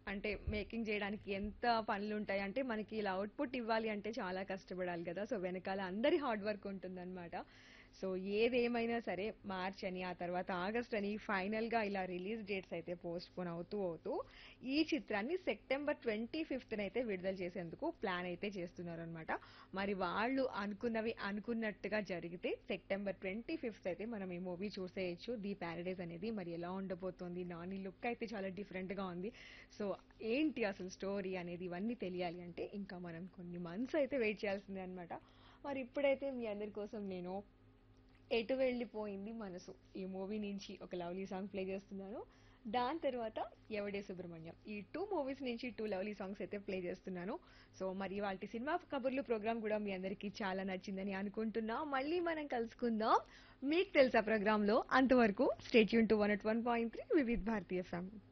అంటే మేకింగ్ చేయడానికి ఎంత పనులుంటాయి అంటే మనకి ఇలా అవుట్పుట్ ఇవ్వాలి అంటే చాలా కష్టపడాలి కదా సో వెనకాల అందరి హార్డ్ వర్క్ ఉంటుందన్నమాట సో ఏదేమైనా సరే మార్చ్ అని ఆ తర్వాత ఆగస్ట్ అని ఫైనల్ గా ఇలా రిలీజ్ డేట్స్ అయితే పోస్ట్ పోన్ అవుతూ అవుతూ ఈ చిత్రాన్ని సెప్టెంబర్ ట్వంటీ ఫిఫ్త్ అయితే విడుదల చేసేందుకు ప్లాన్ అయితే చేస్తున్నారు అనమాట మరి వాళ్ళు అనుకున్నవి అనుకున్నట్టుగా జరిగితే సెప్టెంబర్ ట్వంటీ ఫిఫ్త్ అయితే మనం ఈ మూవీ చూసేయచ్చు ది ప్యారడైజ్ అనేది మరి ఎలా ఉండబోతోంది నాని లుక్ అయితే చాలా డిఫరెంట్ గా ఉంది సో ఏంటి అసలు స్టోరీ అనేది ఇవన్నీ తెలియాలి అంటే ఇంకా మనం కొన్ని మంత్స్ అయితే వెయిట్ చేయాల్సిందే అనమాట మరి ఇప్పుడైతే మీ అందరి కోసం నేను ఎటు వెళ్ళిపోయింది మనసు ఈ మూవీ నుంచి ఒక లవ్లీ సాంగ్ ప్లే చేస్తున్నాను దాని తర్వాత ఎవడే సుబ్రహ్మణ్యం ఈ టూ మూవీస్ నుంచి టూ లవ్లీ సాంగ్స్ అయితే ప్లే చేస్తున్నాను సో మరి వాటి సినిమా కబుర్లు ప్రోగ్రామ్ కూడా మీ అందరికీ చాలా నచ్చిందని అనుకుంటున్నా మళ్ళీ మనం కలుసుకుందాం మీకు తెలుసా ప్రోగ్రామ్ లో అంతవరకు stay tuned to one at one point three Vividh భారతీయ ఫ్యామిలీ